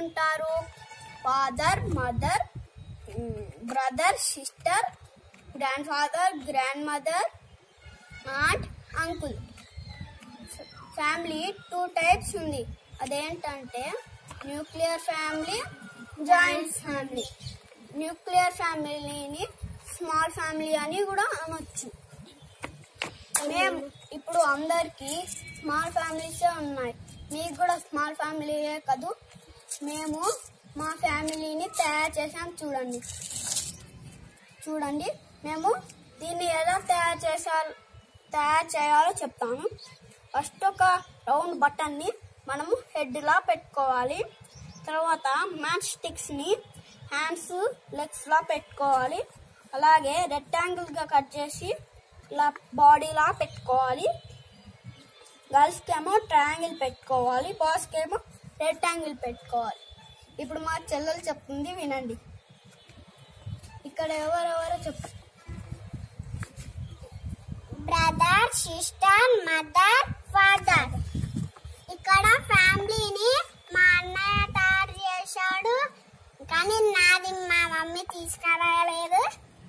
ఉంటారు father mother brother sister grandfather grandmother aunt uncle family two types ఉంది అదేంటంటే nuclear family joint family nuclear ఫ్యామిలీని small family అని కూడా అనొచ్చు మేము ఇప్పుడు అందరికి స్మాల్ ఫ్యామిలీసే ఉన్నాయి మీకు కూడా స్మాల్ ఫ్యామిలీయే కదూ మేము మా ఫ్యామిలీని తయారు చేసాం చూడండి చూడండి మేము దీన్ని ఎలా తయారు చేసాలో తయారు చేయాలో చెప్తాను ఫస్ట్ ఒక రౌండ్ బటన్ని మనము హెడ్లా పెట్టుకోవాలి తర్వాత మ్యాచ్ స్టిక్స్ని హ్యాండ్స్ లెగ్స్లా పెట్టుకోవాలి అలాగే రెక్టాంగిల్గా కట్ చేసి ఇలా బాడీలా పెట్టుకోవాలి గర్ల్స్కి ఏమో ట్రయాంగిల్ పెట్టుకోవాలి బాయ్స్కి ఏమో రెక్టాంగిల్ పెట్టుకోవాలి ఇప్పుడు మా చెల్లెలు చెప్తుంది వినండి ఇక్కడ ఎవరెవరో చెప్పు బ్రదర్ సిస్టర్ మదర్ ఫాదర్ ఇక్కడ ఫ్యామిలీని మా అన్నయ్య తయారు చేశాడు కానీ నాది మా మమ్మీ తీసుకురాలేదు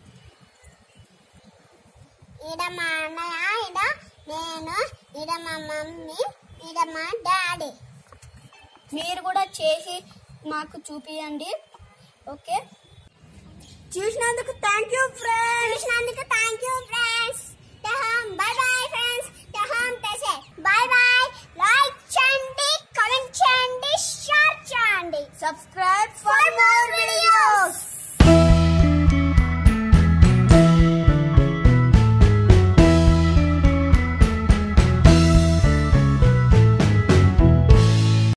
ఈడ మా అన్నయ్య ఈడ నేను ఈడ మా మమ్మీ ఈడ మా డాడీ మీరు కూడా చేసి మాకు చూపియండి ఓకే చూసినందుకు థ్యాంక్ యూ ఫ్రెండ్స్ చూసినందుకు thank you friends bye bye friends తెసే బై బై లైక్ చేయండి కామెంట్ చేయండి షేర్ చేయండి సబ్స్క్రైబ్ ఫర్ మోర్ వీడియోస్